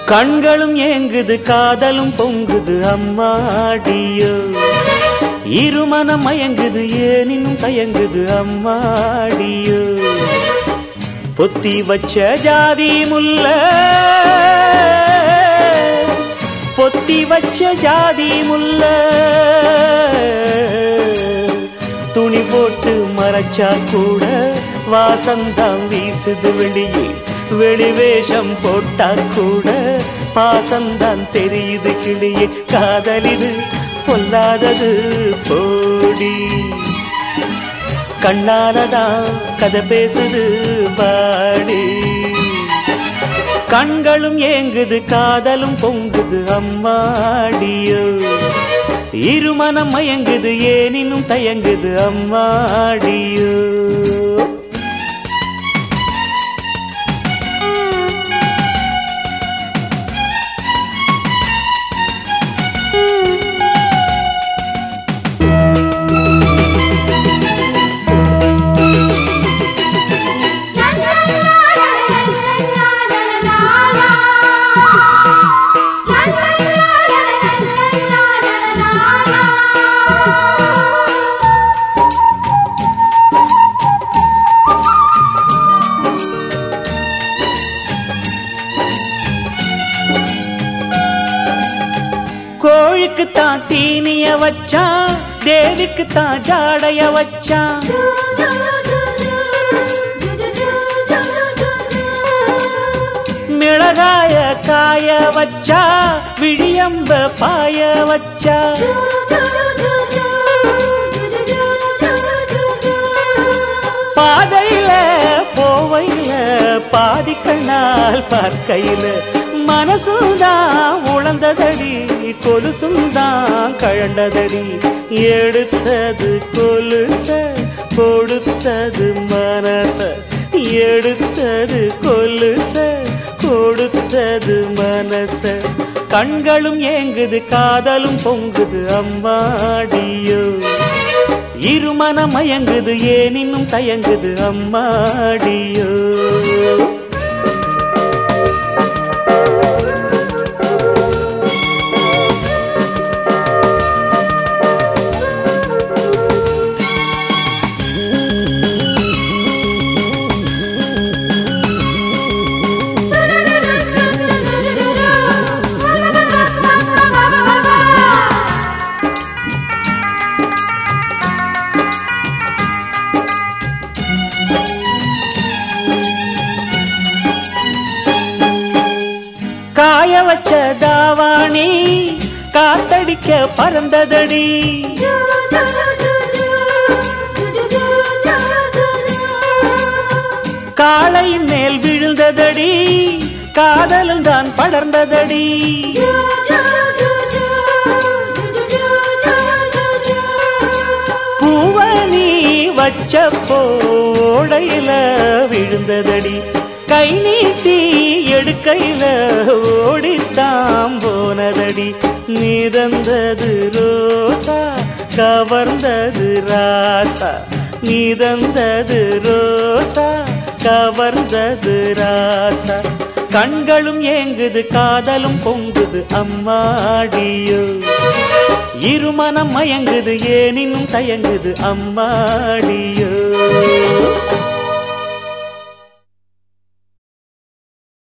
கண்களும் ஏங்குது காதலும் பொங்குது அம்மாடியோ இருமனம் மயங்குது ஏனினும் தயங்குது அம்மாடியோ பொத்தி வச்ச ஜாதி முல்ல பொத்தி வச்ச ஜாதி முல்ல துணி போட்டு மறைச்சா கூட வாசந்தான் வீசுது வெளியே வெளி வேஷம் போட்டா கூட பாசந்தான் தெரியுது கிளியே காதலிது பொல்லாதது போடி கண்ணாலதான் கதை பேசுது பாடி கண்களும் ஏங்குது காதலும் பொங்குது அம்மாடியோ இருமனம் மயங்குது ஏனினும் தயங்குது அம்மாடியோ கோழிக்கு தான் தீனிய வச்சான் தேவிக்கு தான் ஜாடைய வச்சான் மிளகாய காய வச்சா விழியம்ப பாய வச்சா பாதையில போவையில பாதி கண்ணால் பார்க்கையில மனசுதான் உழந்ததடி கொலுசுந்தான் கழண்டதடி எடுத்தது கொலுச கொடுத்தது மனச எடுத்தது கொலுச கொடுத்தது மனச கண்களும் ஏங்குது காதலும் பொங்குது அம்மாடியோ இருமனம் மயங்குது ஏனினும் தயங்குது அம்மாடியோ காய வச்ச தாவாணி காத்தடிக்க பறந்ததடி காளையின் மேல் விழுந்ததடி காதலும் தான் படர்ந்ததடி பூவனி வச்ச போடையில விழுந்ததடி கை நீட்டி எடுக்கையில ஓடித்தாம் போனதடி நீதந்தது ரோசா கவர்ந்தது ராசா நீதந்தது ரோசா கவர்ந்தது ராசா கண்களும் ஏங்குது காதலும் பொங்குது அம்மாடியோ இருமனம் மயங்குது ஏனினும் தயங்குது அம்மாடியோ